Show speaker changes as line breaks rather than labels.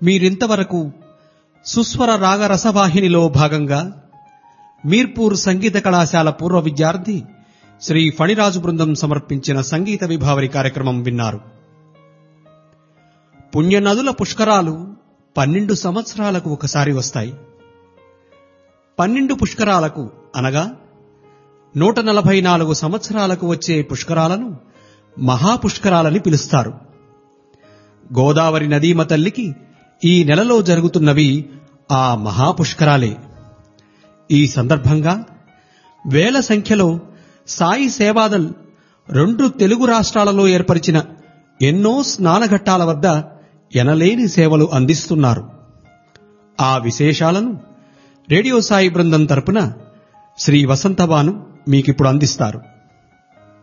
మీరింతవరకు సుస్వర రాగ రసవాహినిలో భాగంగా మీర్పూర్ సంగీత కళాశాల పూర్వ విద్యార్థి శ్రీ ఫణిరాజు బృందం సమర్పించిన సంగీత విభావరి కార్యక్రమం విన్నారు పుణ్యనదుల పుష్కరాలు పన్నెండు సంవత్సరాలకు ఒకసారి వస్తాయి పన్నెండు పుష్కరాలకు అనగా నూట నలభై నాలుగు సంవత్సరాలకు వచ్చే పుష్కరాలను మహాపుష్కరాలని పిలుస్తారు గోదావరి నదీమ తల్లికి ఈ నెలలో జరుగుతున్నవి ఆ మహాపుష్కరాలే ఈ సందర్భంగా వేల సంఖ్యలో సాయి సేవాదల్ రెండు తెలుగు రాష్ట్రాలలో ఏర్పరిచిన ఎన్నో స్నానఘట్టాల వద్ద ఎనలేని సేవలు అందిస్తున్నారు ఆ విశేషాలను రేడియో సాయి బృందం తరపున శ్రీ వసంతబాను మీకిప్పుడు అందిస్తారు